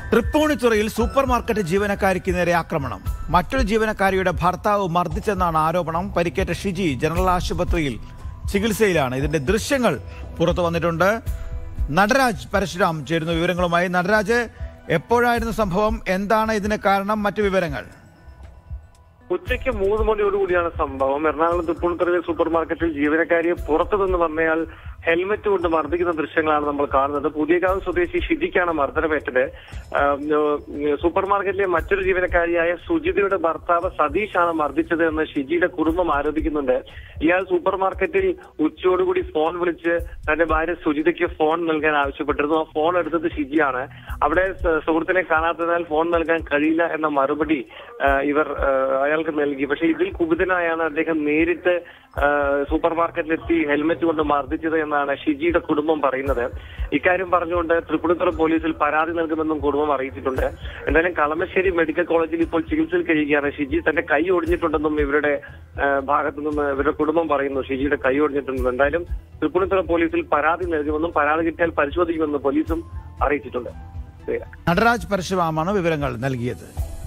തൃപ്പൂണിത്തുറയിൽ super market ജീവനക്കാരിക്ക് നേരെ ആക്രമണം മറ്റൊരു ജീവനക്കാരിയുടെ ഭർത്താവ് മർദ്ദിച്ചെന്നാണ് ആരോപണം പരിക്കേറ്റ ഷിജി ജനറൽ ആശുപത്രിയിൽ ചികിത്സയിലാണ് ഇതിന്റെ ദൃശ്യങ്ങൾ പുറത്തു വന്നിട്ടുണ്ട് നടരാജ് പരശുരാം ചേരുന്ന വിവരങ്ങളുമായി നടരാജ് എപ്പോഴായിരുന്നു സംഭവം എന്താണ് ഇതിന് കാരണം മറ്റു വിവരങ്ങൾ ഉച്ചയ്ക്ക് മൂന്ന് മണിയോടുകൂടിയാണ് സംഭവം എറണാകുളം തൃപ്പൂണിത്തുറയിലെ സൂപ്പർ മാർക്കറ്റിൽ ജീവനക്കാരിയെ പുറത്തു നിന്ന് വന്നയാൾ ഹെൽമറ്റ് കൊണ്ട് മർദ്ദിക്കുന്ന ദൃശ്യങ്ങളാണ് നമ്മൾ കാണുന്നത് പുതിയകാവ് സ്വദേശി ഷിജിക്കാണ് മർദ്ദനമേറ്റത് ആം, ഏഹ്, സൂപ്പർ മാർക്കറ്റിലെ മറ്റൊരു ജീവനക്കാരിയായ സുജിതയുടെ ഭർത്താവ് സതീഷാണ് മർദ്ദിച്ചത് എന്ന് ഷിജിയുടെ കുടുംബം ആരോപിക്കുന്നുണ്ട് ഇയാൾ സൂപ്പർ മാർക്കറ്റിൽ ഉച്ചയോടുകൂടി ഫോൺ വിളിച്ച് തന്റെ ഭാര്യ സുജിതയ്ക്ക് ഫോൺ നൽകാൻ ആവശ്യപ്പെട്ടിരുന്നു ആ ഫോൺ എടുത്തത് ഷിജിയാണ് അവിടെ സ- സുഹൃത്തിനെ കാണാത്തതിനാൽ ഫോൺ നൽകാൻ കഴിയില്ല എന്ന മറുപടി ആ, ഇവർ ആ, അയാൾക്ക് നൽകി പക്ഷെ ഇതിൽ കുപിതനായാണ് അദ്ദേഹം നേരിട്ട് ആ, സൂപ്പർ മാർക്കറ്റിലെത്തി ഹെൽമെറ്റ് കൊണ്ട് മർദ്ദിച്ചത് എന്നാണ് ഷിജിയുടെ കുടുംബം പറയുന്നത് ഇക്കാര്യം പറഞ്ഞുകൊണ്ട് തൃപ്പൂണിത്തുറ പോലീസിൽ പരാതി നൽകുമെന്നും കുടുംബം അറിയിച്ചിട്ടുണ്ട് എന്തായാലും കളമശ്ശേരി മെഡിക്കൽ കോളേജിൽ ഇപ്പോൾ ചികിത്സയിൽ കഴിയുകയാണ് ഷിജി തന്റെ കൈ ഒടിഞ്ഞിട്ടുണ്ടെന്നും ഇവരുടെ ആ, ഭാഗത്തു നിന്ന് ഇവരുടെ കുടുംബം പറയുന്നു ഷിജിയുടെ കൈ ഒടിഞ്ഞിട്ടുണ്ടെന്നും എന്തായാലും തൃപ്പൂണിത്തുറ പോലീസിൽ പരാതി നൽകുമെന്നും പരാതി കിട്ടിയാൽ പരിശോധിക്കുമെന്നും പോലീസും അറിയിച്ചിട്ടുണ്ട് ശരി. നടരാജ് പരശുരാമാണ് വിവരങ്ങൾ നൽകിയത്